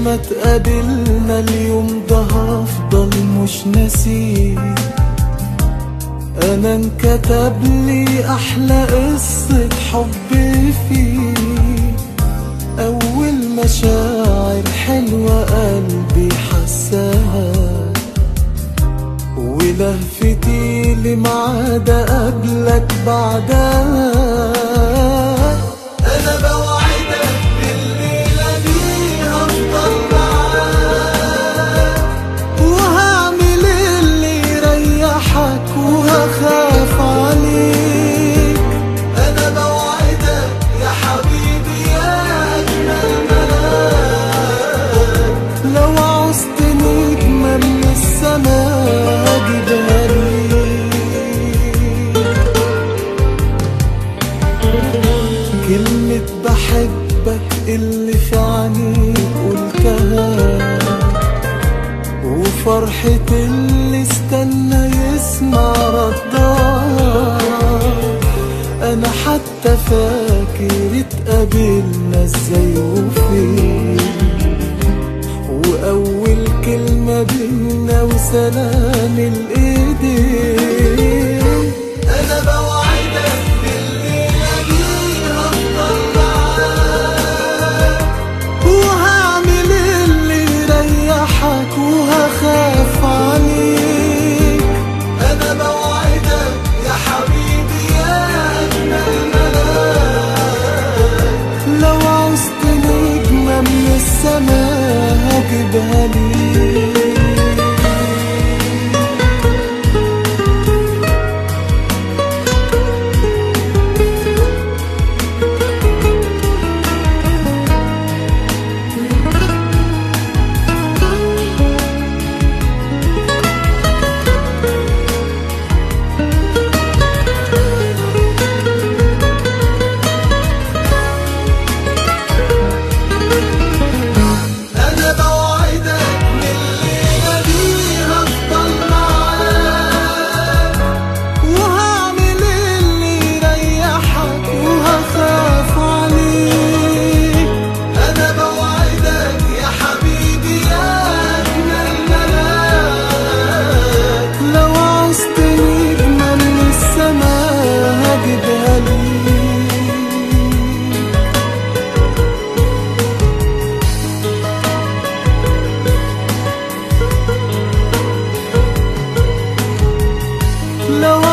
ما تقابلنا اليوم ده هفضل مش ناسيه انا انكتب لي احلى قصة حب فيه اول مشاعر حلوة قلبي حساها ولهفتي لمعاد قبلك بعدها انا بوعدك بالليلة دي هفضل معاك وهعمل اللي يريحك وهخاف عليك انا بوعدك يا حبيبي يا اجمل ملاك لو عوزت نجمة من السما هجيبها ليك كلمة بحبك اللي في عينيك قلتها وفرحة اللي استنى يسمع ردها أنا حتى فاكر اتقابلنا ازاي وفين وأول كلمة بينا وسلام الإيدين أنا بوعدك بالليلة دي هفضل معاك وهعمل اللي يريحك وهخاف عليك انا بوعدك يا حبيبي يا اجمل ملاك لو عوزت نجمة من السما هجيبها ليك أنا بوعدك من الليلة دي هفضل معاك وهعمل اللي يريحك وهخاف عليك أنا بوعدك يا حبيبي يا أجمل ملاك لو عوزت نجمة من السما هجيبها ليك لو